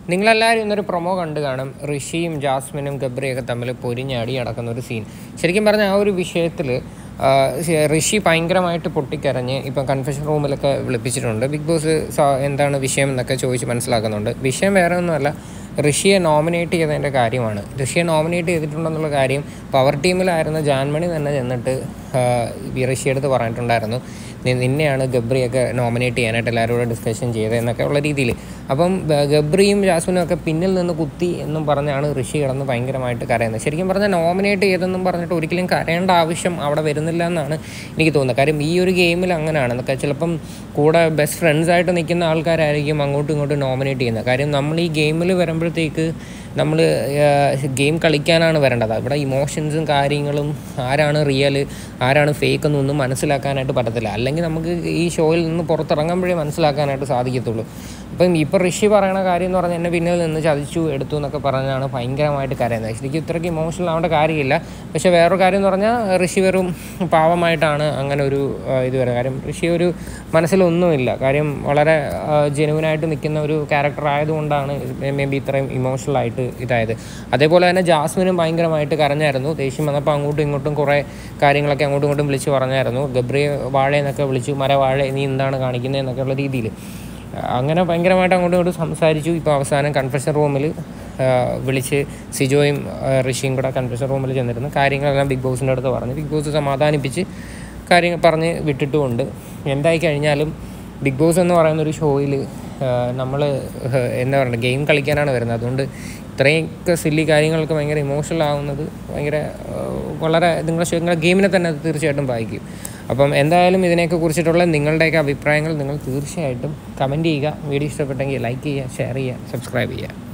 നിങ്ങളെല്ലാവരും ഇന്നൊരു പ്രൊമോ കണ്ടു കാണും ഋഷിയും ജാസ്മിനും ഗബ്രിയൊക്കെ തമ്മിൽ പൊരിഞ്ഞടി നടക്കുന്ന ഒരു സീൻ ശരിക്കും പറഞ്ഞാൽ ആ ഒരു വിഷയത്തിൽ ഋഷി ഭയങ്കരമായിട്ട് പൊട്ടിക്കരഞ്ഞ് ഇപ്പം കൺഫെഷൻ റൂമിലൊക്കെ വിളിപ്പിച്ചിട്ടുണ്ട് ബിഗ് ബോസ് സ- എന്താണ് വിഷയം എന്നൊക്കെ ചോദിച്ച് മനസ്സിലാക്കുന്നുണ്ട് വിഷയം വേറെ ഒന്നുമല്ല ഋഷിയെ നോമിനേറ്റ് ചെയ്തതിൻ്റെ കാര്യമാണ് ഋഷിയെ നോമിനേറ്റ് ചെയ്തിട്ടുണ്ടെന്നുള്ള കാര്യം പവർ ടീമിലായിരുന്ന ജാൻമണി തന്നെ ചെന്നിട്ട് ആ, ഈ ഋഷിയുടെ അടുത്ത് പറഞ്ഞിട്ടുണ്ടായിരുന്നു "നി- നിന്നെയാണ് ഗബ്രിയൊക്കെ നോമിനേറ്റ് ചെയ്യാനായിട്ട് എല്ലാവരും കൂടെ ഡിസ്കഷൻ ചെയ്തതെന്നൊക്കെ ഉള്ള രീതിയിൽ അപ്പം ബ- ഗബ്രിയും ജാസ്മിനും ഒക്കെ പിന്നിൽ നിന്ന് കുത്തി എന്നും പറഞ്ഞാണ് ഋഷി കിടന്ന് ഭയങ്കരമായിട്ട് കരയുന്നത് ശരിക്കും പറഞ്ഞാൽ നോമിനേറ്റ് ചെയ്തെന്നും പറഞ്ഞിട്ട് ഒരിക്കലും കരയേണ്ട ആവശ്യം അവിടെ വരുന്നില്ല എന്നാണ് എനിക്ക് തോന്നുന്നത് കാര്യം ഈ ഒരു ഗെയിമിൽ അങ്ങനെയാണ് എന്നൊക്കെ ചിലപ്പം കൂടെ ബെസ്റ്റ് ഫ്രണ്ട്സ് ആയിട്ട് നിൽക്കുന്ന ആൾക്കാരായിരിക്കും അങ്ങോട്ടും ഇങ്ങോട്ടും നോമിനേറ്റ് ചെയ്യുന്നത് കാര്യം നമ്മൾ ഈ ഗെയിമിൽ വരുമ്പോഴത്തേക്ക് നമ്മൾ ഗെയിം കളിക്കാനാണ് വരേണ്ടത് ഇവിടെ ഇമോഷൻസും കാര്യങ്ങളും ആരാണ് റിയൽ ആരാണ് ഫേക്ക് എന്നൊന്നും മനസ്സിലാക്കാനായിട്ട് പറ്റത്തില്ല അല്ലെങ്കിൽ നമുക്ക് ഈ ഷോയിൽ നിന്ന് പുറത്തിറങ്ങുമ്പോഴേ മനസ്സിലാക്കാനായിട്ട് സാധിക്കത്തുള്ളൂ അപ്പം ഇപ്പോൾ ഋഷി പറയണ കാര്യം എന്ന് പറഞ്ഞാൽ എന്നെ പിന്നിൽ നിന്ന് ചതിച്ചു എടുത്തു എന്നൊക്കെ പറഞ്ഞാണ് ഭയങ്കരമായിട്ട് കരയുന്നത് ശരിക്കും ഇത്രയ്ക്ക് ഇമോഷണൽ ആവേണ്ട കാര്യമില്ല പക്ഷേ വേറൊരു കാര്യം എന്ന് പറഞ്ഞാൽ ഋഷി വെറും പാവമായിട്ടാണ് അങ്ങനെ ഒരു ആ, ഇത് വരുന്നത് കാര്യം ഋഷി ഒരു മനസ്സിലൊന്നുമില്ല കാര്യം വളരെ ജെനുവിനായിട്ട് നിൽക്കുന്ന ഒരു ക്യാരക്ടർ ആയതുകൊണ്ടാണ് മേ ബി ഇത്രയും ഇമോഷണൽ ആയിട്ട് ഇതായത് അതേപോലെ തന്നെ ജാസ്മിനും ഭയങ്കരമായിട്ട് കരഞ്ഞായിരുന്നു ദേഷ്യം വന്നപ്പോൾ അങ്ങോട്ടും ഇങ്ങോട്ടും കുറേ കാര്യങ്ങളൊക്കെ അങ്ങോട്ടും ഇങ്ങോട്ടും വിളിച്ച് പറഞ്ഞായിരുന്നു ഗബ്രിയെ വാഴയെന്നൊക്കെ വിളിച്ചു മരവാഴ നീ എന്താണ് കാണിക്കുന്നത് എന്നൊക്കെയുള്ള രീതിയിൽ അങ്ങനെ ഭയങ്കരമായിട്ട് അങ്ങോട്ടും ഇങ്ങോട്ടും സംസാരിച്ചു ഇപ്പോൾ അവസാനം കൺഫെഷൻ റൂമിൽ വിളിച്ച് സിജോയും ആ, ഋഷിയും കൂടെ കൺഫെഷൻ റൂമിൽ ചെന്നിരുന്നു കാര്യങ്ങളെല്ലാം ബിഗ് ബോസിൻ്റെ അടുത്ത് പറഞ്ഞു ബിഗ് ബോസ് സമാധാനിപ്പിച്ച് കാര്യങ്ങൾ പറഞ്ഞ് വിട്ടിട്ടുമുണ്ട് എന്തായി കഴിഞ്ഞാലും ബിഗ് ബോസ് എന്ന് പറയുന്ന ഒരു ഷോയിൽ നമ്മൾ എന്താ പറയുക ഗെയിം കളിക്കാനാണ് വരുന്നത് അതുകൊണ്ട് ഇത്രയൊക്കെ സില്ലി കാര്യങ്ങൾക്ക് ഭയങ്കര ഇമോഷണൽ ആവുന്നത് ഭയങ്കര ആ, വളരെ നിങ്ങളുടെ ഷോ- നിങ്ങളുടെ ഗെയിമിനെ തന്നെ അത് തീർച്ചയായിട്ടും ബാധിക്കും അപ്പം എന്തായാലും ഇതിനെയൊക്കെ കുറിച്ചിട്ടുള്ള നിങ്ങളുടെയൊക്കെ അഭിപ്രായങ്ങൾ നിങ്ങൾ തീർച്ചയായിട്ടും കമൻറ്റ് ചെയ്യുക വീഡിയോ ഇഷ്ടപ്പെട്ടെങ്കിൽ ലൈക്ക് ചെയ്യുക ഷെയർ ചെയ്യുക സബ്സ്ക്രൈബ് ചെയ്യുക